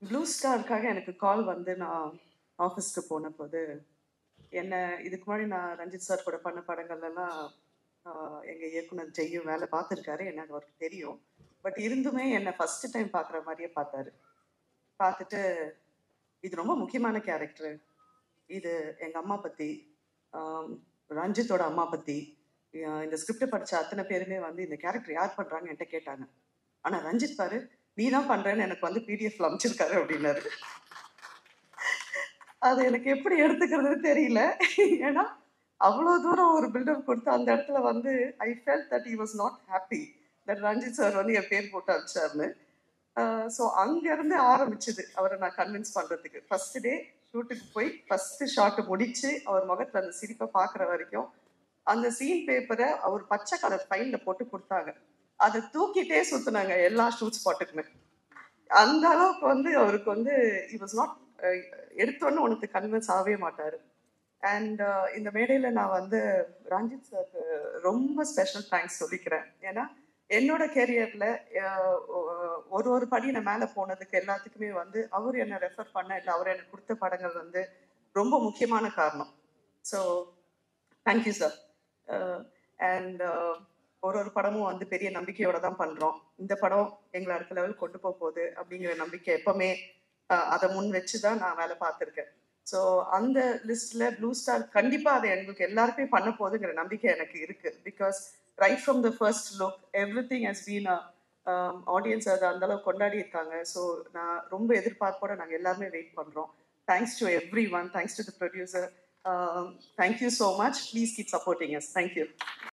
blue ஸ்டாருக்காக எனக்கு கால் வந்து நான் ஆஃபீஸ்க்கு போன போது என்ன இதுக்கு முன்னாடி நான் ரஞ்சித் சார் கூட பண்ண படங்கள்லாம் எங்கள் இயக்குனர் ஜெய்யும் வேலை பார்த்துருக்காரு எனக்கு அவருக்கு தெரியும் பட் இருந்துமே என்னை ஃபர்ஸ்ட் டைம் பார்க்குற மாதிரியே பார்த்தாரு பார்த்துட்டு இது ரொம்ப முக்கியமான கேரக்டர் இது எங்கள் அம்மா பற்றி ரஞ்சித்தோட அம்மா பற்றி இந்த ஸ்கிரிப்ட் படித்த அத்தனை பேருமே வந்து இந்த கேரக்டர் யார் பண்ணுறாங்க என்கிட்ட கேட்டாங்க ஆனால் ரஞ்சித் பாரு நீ தான் பண்ணுறேன்னு எனக்கு வந்து பிடிஎஃப்ல அமைச்சிருக்காரு அப்படின்னாரு அது எனக்கு எப்படி எடுத்துக்கிறதுன்னு தெரியல ஏன்னா அவ்வளோ தூரம் ஒரு பில்டப் கொடுத்து அந்த இடத்துல வந்து I felt that he was not happy that Ranjith sir வந்து என் பேர் போட்டு அனுப்பிச்சாருன்னு ஸோ அங்கேருந்து ஆரம்பிச்சது அவரை நான் கன்வின்ஸ் பண்ணுறதுக்கு ஃபர்ஸ்ட் டே ஷூட்டுக்கு போய் ஃபர்ஸ்ட் ஷாட்டு முடிச்சு அவர் முகத்தில் அந்த சிரிப்பை பார்க்குற வரைக்கும் அந்த சீன் பேப்பரை அவர் பச்சை கலர் ஃபைலில் போட்டு கொடுத்தாங்க அதை தூக்கிட்டே சுற்றுனாங்க எல்லா ஷூட் ஸ்பாட்டுக்குமே அந்த அளவுக்கு வந்து அவருக்கு வந்து இ வாஸ் நாட் எடுத்தோன்னு உனக்கு கன்வின்ஸ் ஆகவே மாட்டார் அண்ட் இந்த மேடையில் நான் வந்து ரஞ்சித் சாருக்கு ரொம்ப ஸ்பெஷல் தேங்க்ஸ் சொல்லிக்கிறேன் ஏன்னா என்னோட கெரியரில் ஒரு ஒரு படி நான் மேலே போனதுக்கு எல்லாத்துக்குமே வந்து அவர் என்னை ரெஃபர் பண்ண இல்லை அவர் எனக்கு கொடுத்த படங்கள் வந்து ரொம்ப முக்கியமான காரணம் ஸோ தேங்க்யூ சார் அண்ட் ஒரு ஒரு படமும் வந்து பெரிய நம்பிக்கையோட தான் பண்ணுறோம் இந்த படம் எங்களை அடுத்த லெவல் கொண்டு போக போகுது அப்படிங்கிற நம்பிக்கை எப்பவுமே அதை முன் வச்சு தான் நான் வேலை பார்த்துருக்கேன் ஸோ அந்த லிஸ்ட்ல ப்ளூ ஸ்டார் கண்டிப்பாக அதை எங்களுக்கு எல்லாருக்குமே பண்ண போகுதுங்கிற நம்பிக்கை எனக்கு இருக்கு because right from the first look everything has been audience அதை அந்த அளவுக்கு கொண்டாடி இருக்காங்க ஸோ நான் ரொம்ப எதிர்பார்ப்போட நாங்கள் எல்லாருமே வெயிட் பண்ணுறோம் thanks to everyone thanks to the producer thank you so much please keep supporting us thank you